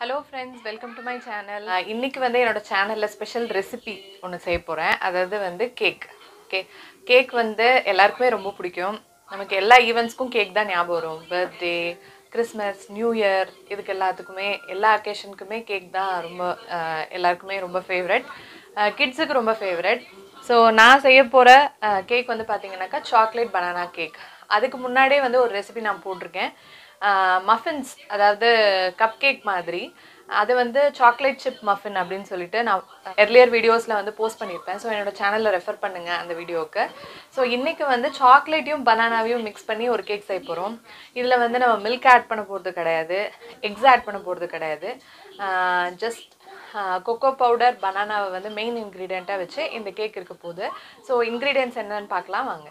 hello friends welcome to my channel இன்னைக்கு வந்து என்னோட சேனலில் ஸ்பெஷல் ரெசிபி ஒன்று செய்ய போகிறேன் அதாவது வந்து கேக் ஓகே கேக் வந்து எல்லாருக்குமே ரொம்ப பிடிக்கும் நமக்கு எல்லா ஈவெண்ட்ஸ்க்கும் கேக் தான் ஞாபகம் வரும் பர்த்டே கிறிஸ்மஸ் நியூ இயர் இதுக்கு எல்லாத்துக்குமே எல்லா அக்கேஷனுக்குமே கேக் தான் ரொம்ப அஹ், எல்லாருக்குமே ரொம்ப ஃபேவரட் கிட்ஸுக்கு ரொம்ப ஃபேவரட் ஸோ நான் செய்ய போகிற கேக் வந்து பார்த்தீங்கன்னாக்கா சாக்லேட் பனானா கேக் அதுக்கு முன்னாடியே வந்து ஒரு ரெசிபி நான் போட்டிருக்கேன் மஃபின்ஸ் அதாவது கப் கேக் மாதிரி அது வந்து சாக்லேட் சிப் மஃபின் அப்படின்னு சொல்லிட்டு நான் எர்லியர் வீடியோஸில் வந்து போஸ்ட் பண்ணியிருப்பேன் ஸோ என்னோட சேனலில் ரெஃபர் பண்ணுங்கள் அந்த வீடியோவுக்கு ஸோ இன்றைக்கி வந்து சாக்லேட்டையும் பனானாவையும் மிக்ஸ் பண்ணி ஒரு கேக் செய்ய போகிறோம் இதில் வந்து நம்ம மில்க் ஆட் பண்ண போகிறது கிடையாது எக்ஸ் ஆட் பண்ண போகிறது கிடையாது ஜஸ்ட் கொக்கோ பவுடர் பனானாவை வந்து மெயின் இன்க்ரீடியண்ட்டாக வச்சு இந்த கேக் இருக்க போகுது ஸோ இன்க்ரீடியன்ட்ஸ் என்னன்னு பார்க்கலாம் வாங்க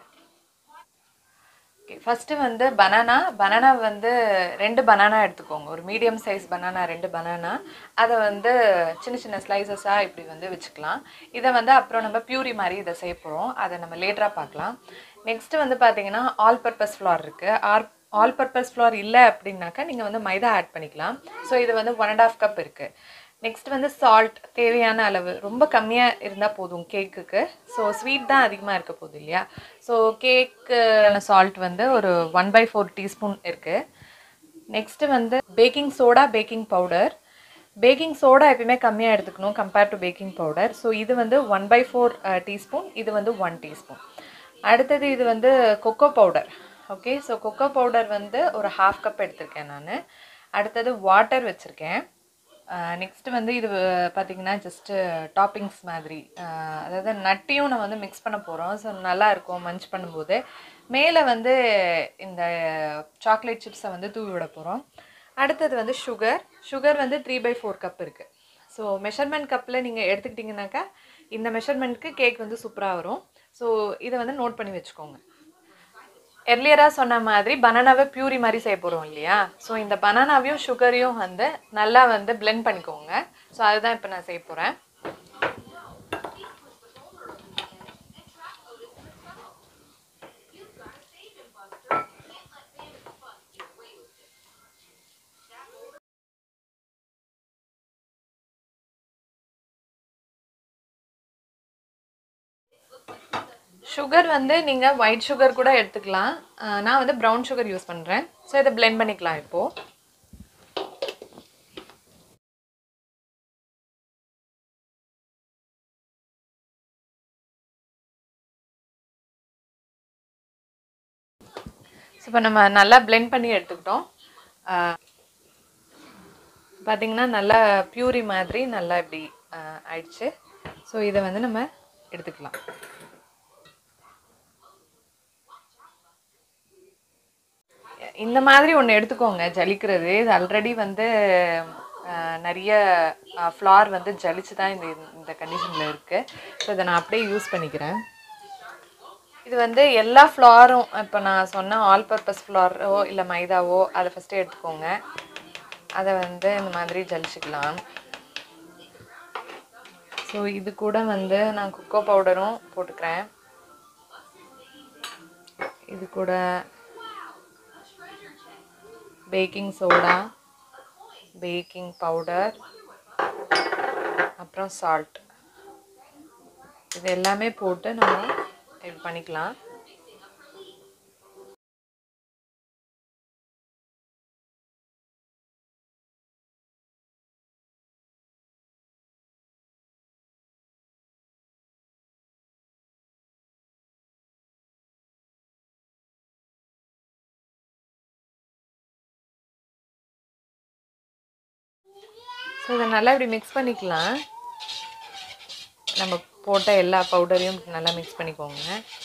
ஓகே ஃபஸ்ட்டு வந்து பனானா பனானா வந்து ரெண்டு பனானா எடுத்துக்கோங்க ஒரு மீடியம் சைஸ் பனானா ரெண்டு பனானா அதை வந்து சின்ன சின்ன ஸ்லைசஸாக இப்படி வந்து வச்சுக்கலாம் இதை வந்து அப்புறம் நம்ம பியூரி மாதிரி இதை செய்ய போகிறோம் அதை நம்ம லேட்டராக பார்க்கலாம் நெக்ஸ்ட்டு வந்து பார்த்தீங்கன்னா ஆல் பர்பஸ் ஃப்ளார் இருக்குது ஆர் ஆல் பர்பஸ் ஃப்ளார் இல்லை அப்படின்னாக்கா நீங்கள் வந்து மைதா ஆட் பண்ணிக்கலாம் ஸோ இது வந்து ஒன் அண்ட் ஆஃப் கப் இருக்குது நெக்ஸ்ட் வந்து சால்ட் தேவையான அளவு ரொம்ப கம்மியாக இருந்தால் போதும் கேக்குக்கு ஸோ ஸ்வீட் தான் அதிகமாக இருக்க போகுது இல்லையா ஸோ கேக்கு சால்ட் வந்து ஒரு ஒன் பை ஃபோர் டீஸ்பூன் இருக்குது நெக்ஸ்ட்டு வந்து baking soda baking powder baking soda எப்பயுமே கம்மியாக எடுத்துக்கணும் compare to baking powder so இது வந்து ஒன் பை ஃபோர் டீஸ்பூன் இது வந்து ஒன் டீஸ்பூன் அடுத்தது இது வந்து cocoa powder okay so cocoa powder வந்து ஒரு ஹாஃப் கப் எடுத்திருக்கேன் நான் அடுத்தது வாட்டர் வச்சுருக்கேன் நெக்ஸ்ட்டு வந்து இது பார்த்திங்கன்னா ஜஸ்ட்டு டாப்பிங்ஸ் மாதிரி அஹ் அதாவது நட்டையும் நம்ம வந்து மிக்ஸ் பண்ண போகிறோம் ஸோ நல்லா இருக்கும் மஞ்ச் பண்ணும்போது மேலே வந்து இந்த சாக்லேட் சிப்ஸை வந்து தூவி விட போகிறோம் அடுத்தது வந்து சுகர் சுகர் வந்து த்ரீ பை ஃபோர் கப் இருக்குது ஸோ மெஷர்மெண்ட் கப்பில் நீங்கள் எடுத்துக்கிட்டிங்கனாக்கா இந்த மெஷர்மெண்ட்க்கு கேக் வந்து சூப்பராக வரும் ஸோ இதை வந்து நோட் பண்ணி வச்சுக்கோங்க எர்லியராக சொன்ன மாதிரி பனானாவை பியூரி மாதிரி செய்ய போகிறோம் இல்லையா ஸோ இந்த பனானாவையும் சுகரையும் வந்து நல்லா வந்து blend பண்ணிக்கோங்க ஸோ அதுதான் இப்போ நான் செய்ய போகிறேன் சுகர் வந்து நீங்கள் ஒயிட் சுகர் கூட எடுத்துக்கலாம் அஹ் நான் வந்து ப்ரௌன் சுகர் யூஸ் பண்ணுறேன் ஸோ இதை blend பண்ணிக்கலாம் இப்போது ஸோ இப்போ நம்ம நல்லா blend பண்ணி எடுத்துக்கிட்டோம் அஹ் பார்த்தீங்கன்னா நல்லா பியூரி மாதிரி நல்லா இப்படி அஹ் ஆயிடுச்சு ஸோ இதை வந்து நம்ம எடுத்துக்கலாம் இந்த மாதிரி ஒன்று எடுத்துக்கோங்க ஜலிக்கிறது இது ஆல்ரெடி வந்து அஹ், நிறைய ஃப்ளார் வந்து ஜலிச்சு தான் இந்த இந்த கண்டிஷனில் இருக்குது ஸோ இதை நான் அப்படியே யூஸ் பண்ணிக்கிறேன் இது வந்து எல்லா ஃப்ளாரும் இப்போ நான் சொன்ன ஆல் பர்பஸ் ஃப்ளாரோ இல்லை மைதாவோ அதை ஃபஸ்ட்டு எடுத்துக்கோங்க அதை வந்து இந்த மாதிரி ஜலிச்சுக்கலாம் ஸோ இது கூட வந்து நான் கொக்கோ பவுடரும் போட்டுக்கிறேன் இது கூட பேக்கிங் சோடா பேக்கிங் பவுடர் அப்புறம் சால்ட் இது எல்லாமே போட்டு நம்ம இது பண்ணிக்கலாம் ஸோ இதை நல்லா இப்படி மிக்ஸ் பண்ணிக்கலாம் நம்ம போட்ட எல்லா பவுடரையும் நல்லா மிக்ஸ் பண்ணிக்கோங்க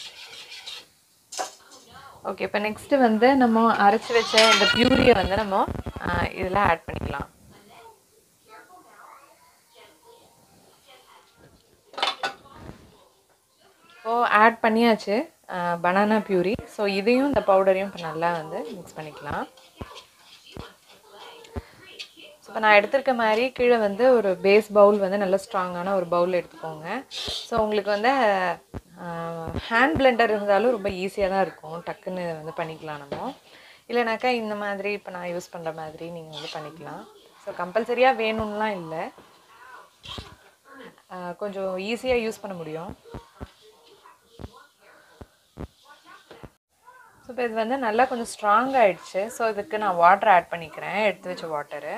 ஓகே இப்போ நெக்ஸ்ட்டு வந்து நம்ம அரைச்சி வச்ச இந்த பியூரியை வந்து நம்ம இதில் ஆட் பண்ணிக்கலாம் ஸோ ஆட் பண்ணியாச்சு பனானா பியூரி ஸோ இதையும் இந்த பவுடரையும் இப்போ நல்லா வந்து மிக்ஸ் பண்ணிக்கலாம் ஸோ இப்போ நான் எடுத்திருக்க மாதிரி கீழே வந்து ஒரு பேஸ் பவுல் வந்து நல்ல ஸ்ட்ராங்கான ஒரு பவுல் எடுத்துக்கோங்க ஸோ உங்களுக்கு வந்து ஹேண்ட் பிளெண்டர் இருந்தாலும் ரொம்ப ஈஸியாக தான் இருக்கும் டக்குன்னு இதை வந்து பண்ணிக்கலாம் நம்ம இல்லைனாக்கா இந்த மாதிரி இப்போ நான் யூஸ் பண்ணுற மாதிரி நீங்கள் வந்து பண்ணிக்கலாம் ஸோ கம்பல்சரியாக வேணும்லாம் இல்லை ஆஹ் கொஞ்சம் ஈஸியாக யூஸ் பண்ண முடியும் ஸோ இப்போ இது வந்து நல்லா கொஞ்சம் ஸ்ட்ராங் ஆயிடுச்சு ஸோ இதுக்கு நான் வாட்டர் ஆட் பண்ணிக்கிறேன் எடுத்து வச்ச வாட்டரு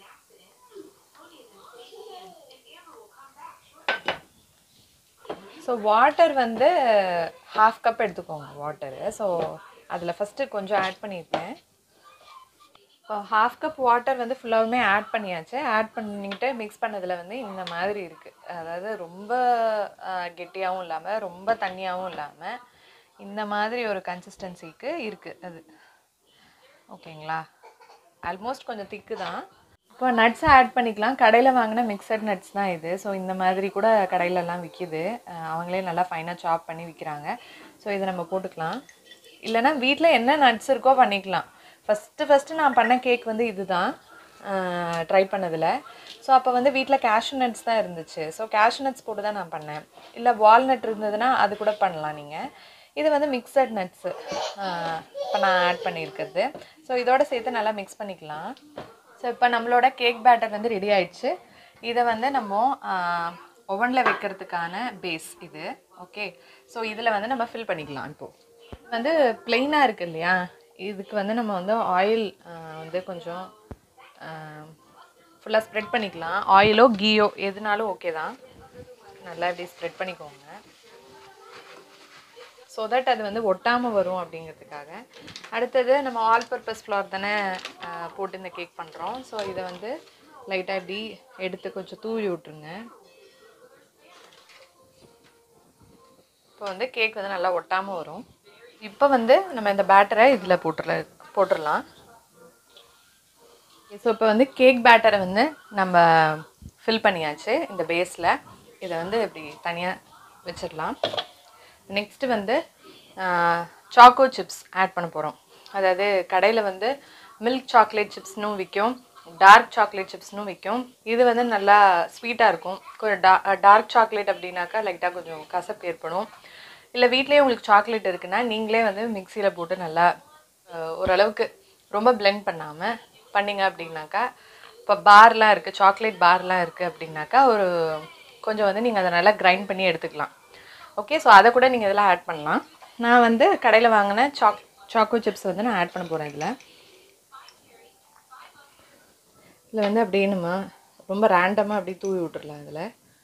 ஸோ வாட்டர் வந்து ஹாஃப் கப் எடுத்துக்கோங்க வாட்டரு ஸோ அதில் ஃபஸ்ட்டு கொஞ்சம் ஆட் பண்ணியிருக்கேன் இப்போ ஹாஃப் கப் வாட்டர் வந்து ஃபுல்லாகவுமே ஆட் பண்ணியாச்சு ஆட் பண்ணிக்கிட்டு மிக்ஸ் பண்ணதில் வந்து இந்த மாதிரி இருக்குது அதாவது ரொம்ப ஆஹ், கெட்டியாகவும் இல்லாமல் ரொம்ப தண்ணியாகவும் இல்லாமல் இந்த மாதிரி ஒரு கன்சிஸ்டன்சிக்கு இருக்குது அது ஓகேங்களா ஆல்மோஸ்ட் கொஞ்சம் திக்கு தான் இப்போ நட்ஸை ஆட் பண்ணிக்கலாம் கடையில் வாங்கின மிக்சட் நட்ஸ் தான் இது ஸோ இந்த மாதிரி கூட கடையிலலாம் விற்கிது அஹ் அவங்களே நல்லா ஃபைனாக சாப் பண்ணி விற்கிறாங்க ஸோ இதை நம்ம போட்டுக்கலாம் இல்லைன்னா வீட்டில் என்ன நட்ஸ் இருக்கோ பண்ணிக்கலாம் ஃபஸ்ட்டு ஃபஸ்ட்டு நான் பண்ண கேக் வந்து இதுதான் ட்ரை பண்ணதில் ஸோ அப்போ வந்து வீட்டில் கேஷ்யூ நட்ஸ் தான் இருந்துச்சு ஸோ கேஷ்யூ நட்ஸ் போட்டு தான் நான் பண்ணேன் இல்லை வால்நட் இருந்ததுன்னா அது கூட பண்ணலாம் நீங்கள் இது வந்து மிக்சட் நட்ஸு இப்போ நான் ஆட் பண்ணியிருக்கிறது ஸோ இதோட சேர்த்து நல்லா மிக்ஸ் பண்ணிக்கலாம் ஸோ இப்போ நம்மளோட கேக் பேட்டர் வந்து ரெடி ஆயிடுச்சு இதை வந்து நம்ம ஓவனில் வைக்கிறதுக்கான பேஸ் இது ஓகே ஸோ இதில் வந்து நம்ம ஃபில் பண்ணிக்கலாம் இப்போது வந்து பிளெயினாக இருக்கு இல்லையா இதுக்கு வந்து நம்ம வந்து ஆயில் வந்து கொஞ்சம் ஃபுல்லாக ஸ்ப்ரெட் பண்ணிக்கலாம் ஆயிலோ கீயோ எதுனாலும் ஓகே தான் நல்லா இப்படி ஸ்ப்ரெட் பண்ணிக்கோங்க ஸோ தட் அது வந்து ஒட்டாமல் வரும் அப்படிங்கிறதுக்காக அடுத்தது நம்ம ஆல் பர்பஸ் ஃப்ளார் தானே ஆஹ், போட்டு இந்த கேக் பண்ணுறோம் ஸோ இதை வந்து லைட்டாக இப்படி எடுத்து கொஞ்சம் தூவி விட்ருங்க இப்போ வந்து கேக் வந்து நல்லா ஒட்டாமல் வரும் இப்போ வந்து நம்ம இந்த பேட்டரை இதில் போட்டுடல போட்டுடலாம் ஸோ இப்போ வந்து கேக் பேட்டரை வந்து நம்ம ஃபில் பண்ணியாச்சு இந்த பேஸில் இதை வந்து இப்படி தனியாக வச்சிடலாம் நெக்ஸ்ட்டு வந்து சாக்கோ சிப்ஸ் ஆட் பண்ண போகிறோம் அதாவது கடையில் வந்து மில்க் சாக்லேட் சிப்ஸ்னும் விற்கும் டார்க் சாக்லேட் சிப்ஸ்னும் விற்கும் இது வந்து நல்லா ஸ்வீட்டாக இருக்கும் கொஞ்சம் டா டார்க் சாக்லேட் அப்படின்னாக்கா லைட்டாக கொஞ்சம் கசப்பு ஏற்படும் இல்லை வீட்லேயே உங்களுக்கு சாக்லேட் இருக்குன்னா நீங்களே வந்து மிக்சியில் போட்டு நல்லா அஹ், ஓரளவுக்கு ரொம்ப பிளெண்ட் பண்ணாமல் பண்ணீங்க அப்படின்னாக்கா இப்போ பார்லாம் இருக்குது சாக்லேட் பார்லாம் இருக்குது அப்படின்னாக்கா ஒரு கொஞ்சம் வந்து நீங்கள் அதை நல்லா கிரைண்ட் பண்ணி எடுத்துக்கலாம் ஓகே ஸோ அதை கூட நீங்கள் இதில் ஆட் பண்ணலாம் நான் வந்து கடையில் வாங்கின சாக் சாக்கோ சிப்ஸ் வந்து நான் ஆட் பண்ண போகிறேன் இதில் இதில் வந்து அப்படியே நம்ம ரொம்ப ரேண்டமாக அப்படியே தூவி விட்டுறலாம் இதில்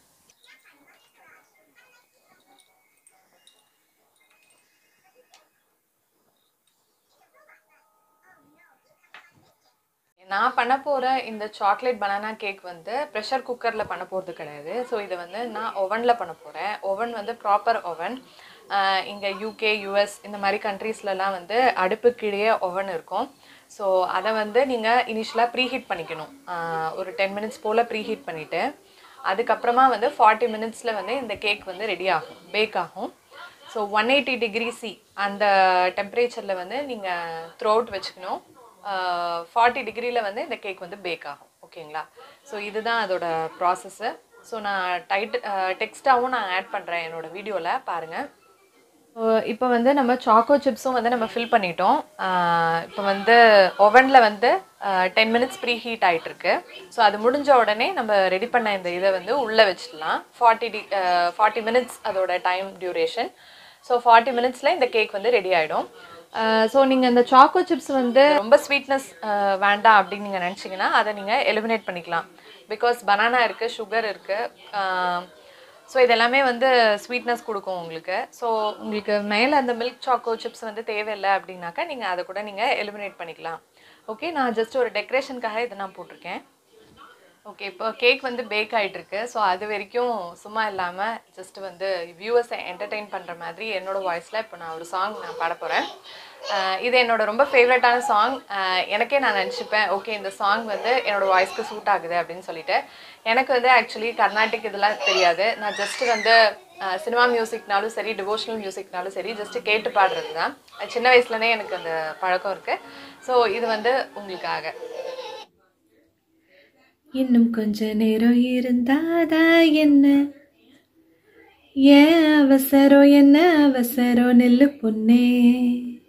நான் பண்ண போகிற இந்த சாக்லேட் பனானா கேக் வந்து ப்ரெஷர் குக்கரில் பண்ண போகிறது கிடையாது ஸோ இதை வந்து நான் ஓவனில் பண்ண போகிறேன் ஓவன் வந்து ப்ராப்பர் ஓவன் இங்கே யூகே யூஎஸ் இந்த மாதிரி கண்ட்ரீஸ்லலாம் வந்து அடுப்புக்கிடையே ஓவன் இருக்கும் ஸோ அதை வந்து நீங்கள் இனிஷியலாக ப்ரீஹீட் பண்ணிக்கணும் ஆஹ் ஒரு டென் மினிட்ஸ் போல் ப்ரீஹீட் பண்ணிவிட்டு அதுக்கப்புறமா வந்து ஃபார்ட்டி மினிட்ஸில் வந்து இந்த கேக் வந்து ரெடி ஆகும் பேக் ஆகும் so one eighty degree C அந்த டெம்பரேச்சரில் வந்து நீங்கள் த்ரோ அவுட் வச்சுக்கணும் ஃபார்ட்டி டிகிரியில் வந்து இந்த கேக் வந்து பேக் ஆகும் ஓகேங்களா ஸோ இதுதான் அதோட ப்ராசஸ்ஸு ஸோ நான் டைட் டெக்ஸ்ட்டாகவும் நான் ஆட் பண்ணுறேன் என்னோடய வீடியோவில் பாருங்கள் இப்போ வந்து நம்ம சாக்கோ சிப்ஸும் வந்து நம்ம ஃபில் பண்ணிட்டோம் இப்போ வந்து ஓவனில் வந்து டென் மினிட்ஸ் ப்ரீ ஹீட் ஆகிட்டுருக்கு ஸோ அது முடிஞ்ச உடனே நம்ம ரெடி பண்ண இந்த இதை வந்து உள்ளே வச்சிடலாம் ஃபார்ட்டி டி ஃபார்ட்டி மினிட்ஸ் அதோட டைம் டியூரேஷன் ஸோ ஃபார்ட்டி மினிட்ஸில் இந்த கேக் வந்து ரெடி ஆகிடும் ஸோ நீங்கள் இந்த சாக்கோ சிப்ஸ் வந்து ரொம்ப ஸ்வீட்னஸ் வேண்டாம் அப்படின்னு நீங்கள் நினச்சிங்கன்னா அதை நீங்கள் எலிமினேட் பண்ணிக்கலாம் பிகாஸ் பனானா இருக்குது சுகர் இருக்குது ஸோ இது எல்லாமே வந்து ஸ்வீட்னஸ் கொடுக்கும் உங்களுக்கு ஸோ உங்களுக்கு மேலே அந்த மில்க் சாக்கோ சிப்ஸ் வந்து தேவையில்லை அப்படின்னாக்கா நீங்கள் அதை கூட நீங்கள் எலிமினேட் பண்ணிக்கலாம் ஓகே நான் ஜஸ்ட் ஒரு டெக்கரேஷனுக்காக இதை நான் போட்டிருக்கேன் ஓகே இப்போ கேக் வந்து பேக் ஆகிட்டுருக்கு ஸோ அது வரைக்கும் சும்மா இல்லாமல் ஜஸ்ட் வந்து வியூவர்ஸை என்டர்டெயின் பண்ணுற மாதிரி என்னோட வாய்ஸில் இப்போ நான் ஒரு சாங் நான் பாட போகிறேன் இது என்னோட ரொம்ப ஃபேவரட்டான சாங் எனக்கே நான் நினச்சிப்பேன் ஓகே இந்த சாங் வந்து என்னோட வாய்ஸ்க்கு சூட் ஆகுது அப்படின்னு சொல்லிட்டு எனக்கு வந்து ஆக்சுவலி கர்நாடிக் இதெல்லாம் தெரியாது நான் ஜஸ்ட் வந்து சினிமா மியூசிக்னாலும் சரி டிவோஷனல் மியூசிக்னாலும் சரி ஜஸ்ட் கேட்டு பாடுறது தான் அது சின்ன வயசுலேருந்தே எனக்கு அந்த பழக்கம் இருக்குது ஸோ இது வந்து உங்களுக்காக இன்னும் கொஞ்ச நேரம் இருந்தாதா என்ன ஏன் அவசரம் என்ன அவசரம் நெல்லு பொண்ணே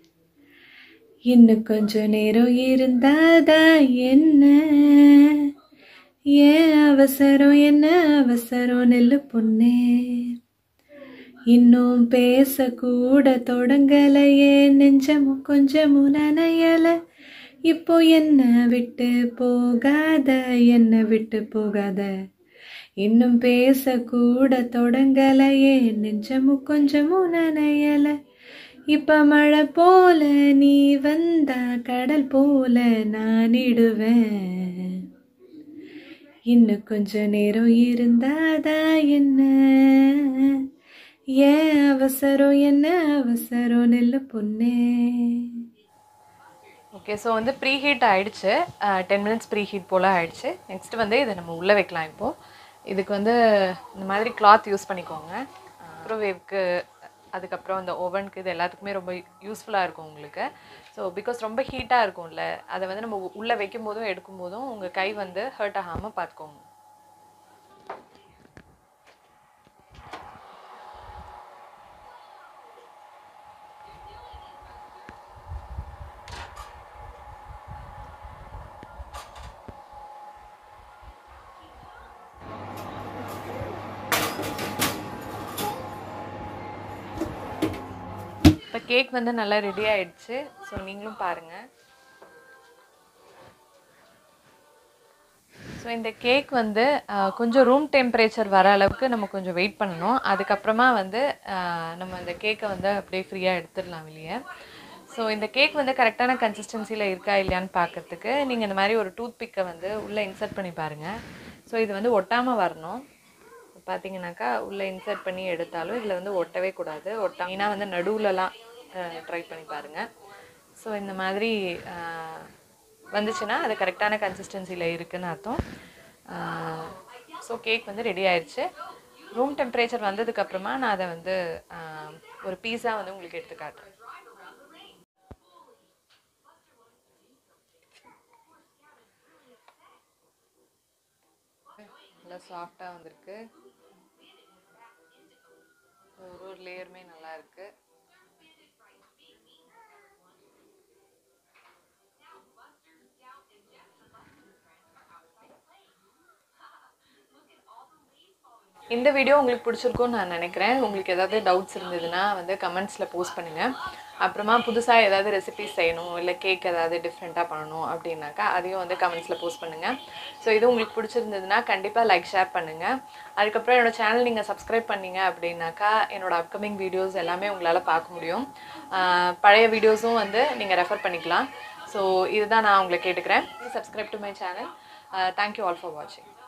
இன்னும் கொஞ்ச நேரம் இருந்தாதா என்ன ஏன் அவசரம் என்ன அவசரம் நெல்லு பொண்ணே இன்னும் பேசக்கூட தொடங்கலையே நெஞ்சமும் கொஞ்சமும் நனையல இப்போ என்ன விட்டு போகாத என்ன விட்டு போகாத இன்னும் பேசக்கூட தொடங்கலையே நெஞ்சமும் கொஞ்சமும் நனையல இப்ப மழை போல நீ வந்தா கடல் போல நான் இடுவேன் இன்னும் கொஞ்ச நேரம் இருந்தாதா என்ன ஏன் அவசரம் என்ன அவசரம் நெல்லு பொண்ணே ஓகே ஸோ வந்து ப்ரீ ஹீட் ஆயிடுச்சு டென் மினிட்ஸ் ப்ரீ ஹீட் போல் ஆயிடுச்சு நெக்ஸ்ட் வந்து இதை நம்ம உள்ளே வைக்கலாம் இப்போது இதுக்கு வந்து இந்த மாதிரி கிளாத் யூஸ் பண்ணிக்கோங்க மைக்ரோவேவ்க்கு அதுக்கப்புறம் இந்த ஓவனுக்கு இது எல்லாத்துக்குமே ரொம்ப யூஸ்ஃபுல்லாக இருக்கும் உங்களுக்கு ஸோ பிகாஸ் ரொம்ப ஹீட்டாக இருக்கும்ல அதை வந்து நம்ம உள்ளே வைக்கும் போதும் எடுக்கும் போதும் உங்கள் கை வந்து ஹர்ட் ஆகாமல் பார்த்துக்கோங்க இப்போ கேக் வந்து நல்லா ரெடி ஆயிடுச்சு ஸோ நீங்களும் பாருங்கள் ஸோ இந்த கேக் வந்து ஆஹ், கொஞ்சம் ரூம் டெம்பரேச்சர் வர அளவுக்கு நம்ம கொஞ்சம் வெயிட் பண்ணணும் அதுக்கப்புறமா வந்து ஆஹ், நம்ம இந்த கேக்கை வந்து அப்படியே ஃப்ரீயாக எடுத்துடலாம் வெளியே ஸோ இந்த கேக் வந்து கரெக்டான கன்சிஸ்டன்சியில் இருக்கா இல்லையான்னு பார்க்கறதுக்கு நீங்கள் இந்த மாதிரி ஒரு டூத் பிக்கை வந்து உள்ளே இன்சர்ட் பண்ணி பாருங்கள் ஸோ இது வந்து ஒட்டாமல் வரணும் பார்த்தீங்கன்னாக்கா உள்ளே இன்சர்ட் பண்ணி எடுத்தாலும் இதில் வந்து ஒட்டவே கூடாது ஒட்டா மெயினாக வந்து நடுவுலலாம் ட்ரை பண்ணி பாருங்கள் ஸோ இந்த மாதிரி ஆஹ், வந்துச்சுன்னா அது கரெக்டான கன்சிஸ்டன்சியில் இருக்குன்னு அர்த்தம் ஸோ கேக் வந்து ரெடி ஆயிடுச்சு ரூம் டெம்பரேச்சர் வந்ததுக்கப்புறமா நான் அதை வந்து ஆஹ், ஒரு பீஸா வந்து உங்களுக்கு எடுத்து காட்டுறேன் நல்லா சாஃப்டாக வந்திருக்கு ஒரு ஒரு லேயருமே நல்லா இருக்கு இந்த வீடியோ உங்களுக்கு பிடிச்சிருக்கும்னு நான் நினைக்கிறேன் உங்களுக்கு ஏதாவது டவுட்ஸ் இருந்ததுன்னா வந்து கமெண்ட்ஸில் போஸ்ட் பண்ணுங்கள் அப்புறமா புதுசாக ஏதாவது ரெசிபிஸ் செய்யணும் இல்லை கேக் ஏதாவது டிஃப்ரெண்ட்டாக பண்ணணும் அப்படின்னாக்கா அதையும் வந்து கமெண்ட்ஸில் போஸ்ட் பண்ணுங்கள் ஸோ இது உங்களுக்கு பிடிச்சிருந்ததுன்னா கண்டிப்பாக லைக் ஷேர் பண்ணுங்கள் அதுக்கப்புறம் என்னோட சேனல் நீங்கள் சப்ஸ்கிரைப் பண்ணீங்க அப்படின்னாக்கா என்னோட அப்கமிங் வீடியோஸ் எல்லாமே உங்களால் பார்க்க முடியும் ஆஹ் பழைய வீடியோஸும் வந்து நீங்கள் ரெஃபர் பண்ணிக்கலாம் ஸோ இதுதான் நான் உங்களை கேட்டுக்கிறேன் subscribe to my channel thank you all for வாட்சிங்